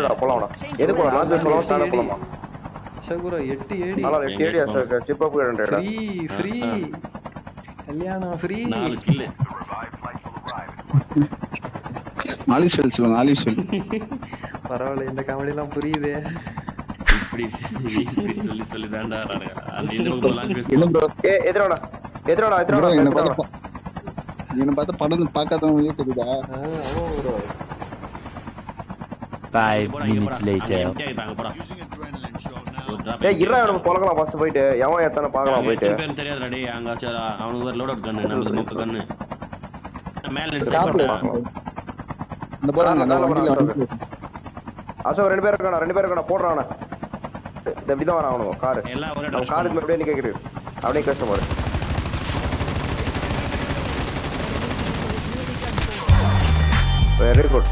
ஸ்டார்டா போலாம்டா எது போலாம் லாஸ்ட் போலாம் ஸ்டார்டா போலாமா அசோகுரா எட்டு ஏடி நல்லா எட்டு ஏடி அசோக் சிப் அப் ரெண்டு ஃப்ரீ ஃப்ரீ கல்யாணம் ஃப்ரீ நாலு ஸ்கில் ஆலிஸ் வெல் சொல்லுங்க ஆலிஸ் வெல் பரவாயில்ல இந்த காமெடி எல்லாம் புரியுது இப்படி இப்படி சொல்லி சொல்லி தாண்டா அந்த இந்த பக்கம் லாங்குவேஜ் இல்ல ப்ரோ ஏ எதிரோடா எதிரோடா எதிரோடா என்ன எதிரோடா பார்த்தா என்ன பார்த்தா படம் பார்க்காதவங்க தெரியுதா ப்ரோ Five minutes later. அங்க போடா ஒரு drop ஏய் இருடா நம்ம பொலக்கலாம் ஃபர்ஸ்ட் போயிட்டு எவன் எத்தனை பார்க்கலாம் போயிட்டு எத்தனை பேர் தெரியாதுடா டேய் அங்க வச்சு அவனுக்கு ஒரு லோட் கன்னு நம்மளுக்கு மொக்க கன்னு மேல நின்னு ஸ்டாப்ல சாப்பிடுறா இந்த பாருங்க அந்த மேல வண்டியில வரான் வந்து அசோக் ரெண்டு பேர் இருக்கானா ரெண்டு பேர் இருக்கானா போடுறான் அவனை இந்த இப்படிதான் வரான் அவனுக்கு காரு எல்லாம் ஒரே நம்ம டாஸ் காருக்கு அப்படியே நிக்க கேக்குது அப்படியே கஸ்டமர் வெரி குட்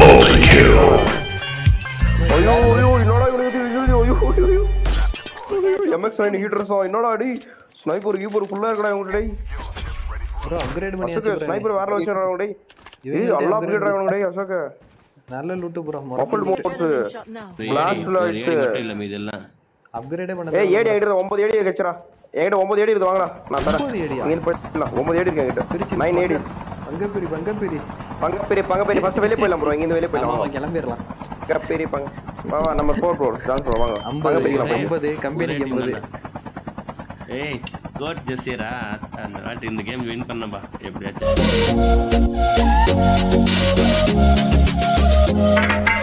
ஐயோ ஐயோ என்னடா இவனுக்கு இது? ஐயோ ஐயோ ஐயோ ஐயோ எம்எக்ஸ் நைன் ஹீட்டர்ஸா என்னடா அடி ஸ்னைப்பர் கீப்பர் ஃபுல்லா இருக்கடா இவங்க டேய் ப்ரோ அப்கிரேட் அசோக் பண்ணியாச்சு ஸ்னைப்பர் வேற வச்சிருக்காங்க டேய் இவங்க ஏய் அல்லா upgrade பிளேட் இவங்க டேய் அசோக் நல்ல லூட்டு ப்ரோ பப்பல் மோட்ஸ் Blast lights. இல்ல மீது எல்லாம் அப்கிரேடே பண்ண ஏய் ஏடி ஆயிடுது ஒன்பது ஏடி கச்சரா என்கிட்ட ஒன்பது ஏடி இருக்குது வாங்கடா நான் தரேன் ஒன்பது ஏடியா? இங்க போயிடலாம் ஒன்பது ஏடி இருக்கு என்கிட்ட நைன் ஏடிஸ் பங்கப்பிரி பங்கப்பிரி பங்கப்பேரி பங்கப்பேரி ஃபர்ஸ்ட் வெளியே போயிடலாம் ப்ரோ இங்க இருந்து வெளியே ஆமா போயிடலாம் ஆமா, கிளம்பிடலாம் பங்கப்பேரி பங்க வா வா நம்ம போர் ப்ரோ டான்ஸ் ப்ரோ வாங்க ஐம்பது பங்கப்பேரிக்கலாம் போய் ஐம்பது கம்பெனிக்கு எண்பது ஏய் கோட் ஜெஸ்ஸியரா அந்த வாட்டி இந்த கேம் வின் பண்ணப்பா எப்படியாச்சும்